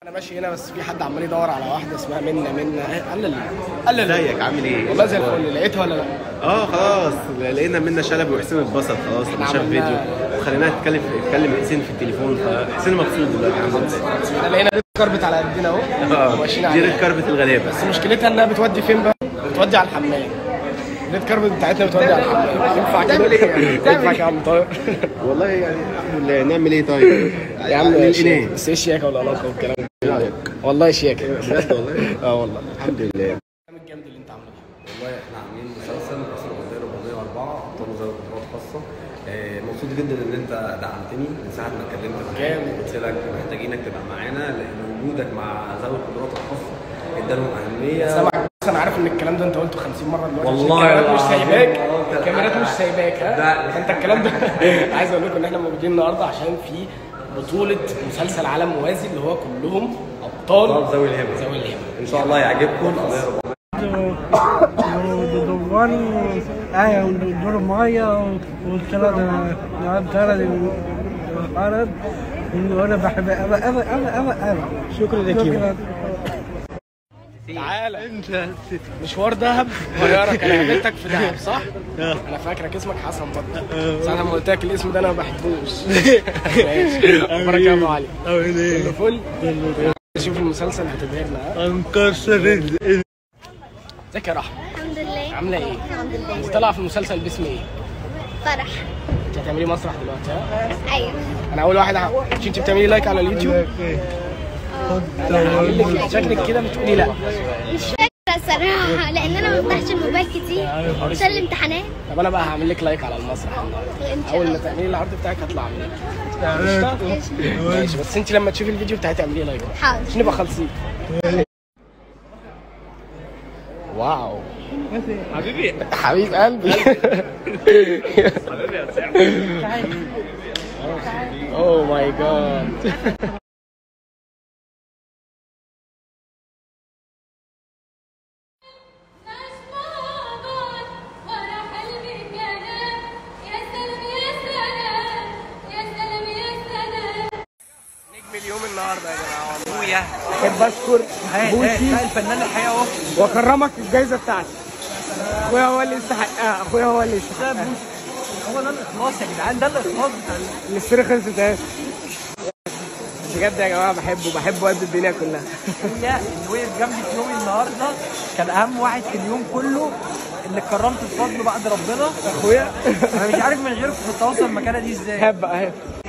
انا ماشي هنا بس في حد عمال يدور على واحده اسمها منى منى قال لي قال لي ازيك عامل ايه؟ والله زي الفل لقيتها ولا لا؟ اه خلاص لقينا منى شلبي وحسين اتبسط خلاص لما شاف عملنا- فيديو وخليناها تتكلم تتكلم حسين في التليفون فحسين مبسوط دلوقتي الحمد لله احنا لقينا ريد كاربت على قدنا اهو اه وماشيين دي عليها ريد كاربت الغلابه بس مشكلتها انها بتودي فين بقى؟ بتودي على الحمام الريد كاربت بتاعتنا بتودي على الحمام ينفع كده؟ ينفع يا عم طاهر والله يعني الحمد لله نعمل ايه طيب؟ يا عم نلقي ماشي ايه؟ بس ايه الشياكه والعلاقه والكلام ده والله شياكه بجد والله اه والله الحمد لله الجامد اللي انت عامله ده. والله احنا عاملين مسلسل اسمه قضيه 404 ابطال ذوي قدرات خاصه آه، مبسوط جدا ان انت دعمتني من ساعه ما اتكلمت معاك جامد. قلت لك محتاجينك تبقى معانا لان وجودك مع ذوي القدرات الخاصه ادالهم اهميه سامعك بس انا عارف ان الكلام ده انت قلته 50 مره دلوقتي عشان والله الكاميرات مش العظيم. سايباك آه، الكاميرات مش سايباك ها ده- انت الكلام ده عايز اقول لكم ان احنا موجودين النهارده عشان في بطولة مسلسل عالم موازي اللي هو كلهم ابطال ابطال ذوي الهمم ذوي الهمم ان شاء الله يعجبكم قضيه 404 do, do, do one آية ودور مية والثلاث الثلاث العرب وأنا بحبها أبا أبا أبا أبا أبا شكرا لك يوم تعالى مشوار دهب غيرك انا قابلتك في دهب صح؟ انا فاكرك اسمك حسن برضه ساعة ما قلت لك الاسم ده انا ما بحبوش ماشي اخبارك يا ابو علي؟ كله فل شوف المسلسل هتبهرنا ها؟ انكسر ازيك يا رحمه الحمد لله عامله ايه؟ الحمد لله انت طالعه في المسلسل باسم ايه؟ فرح انت هتعملي مسرح دلوقتي ها؟ ايوه انا اول واحد ه- مش انت بتعملي لايك على اليوتيوب؟ انا هعمل لك شكلك كده بتقولي لا مش فاكره الصراحه لان انا ما بفتحش الموبايل كتير عشان الامتحانات طب انا بقى هعمل لك لايك على المسرح النهارده ان شاء اول ما الله تعملي العرض بتاعك هطلع اعمل لك ماشي بس انت لما تشوفي الفيديو بتاعي تعملي لايك بقى. حاضر عشان نبقى خالصين واو حبيبي حبيب قلبي حبيبي يا اوه ماي جاد ناس ماضات ورا حلمي كلام يا سلام يا سلام يا سلام يا سلام نجم اليوم النهارده يا جماعه أخويا احب اشكر بوسي الفنان الحقيقة أهو واكرمك الجائزه بتاعتي اخويا هو اللي يستحقها اخويا هو اللي يستحقها هو ده الإخلاص يا جدعان ده الإخلاص بتاع السيره خلصت اهي بجد يا جماعه بحبه بحبه قد الدنيا كلها أخويا اللي وقف جنبي في يومي النهاردة كان أهم واحد في اليوم كله اللي اتكرمت بفضله بعد ربنا اخويا أنا مش عارف من غيرك كنت أوصل المكانة دي إزاي هب بقى هب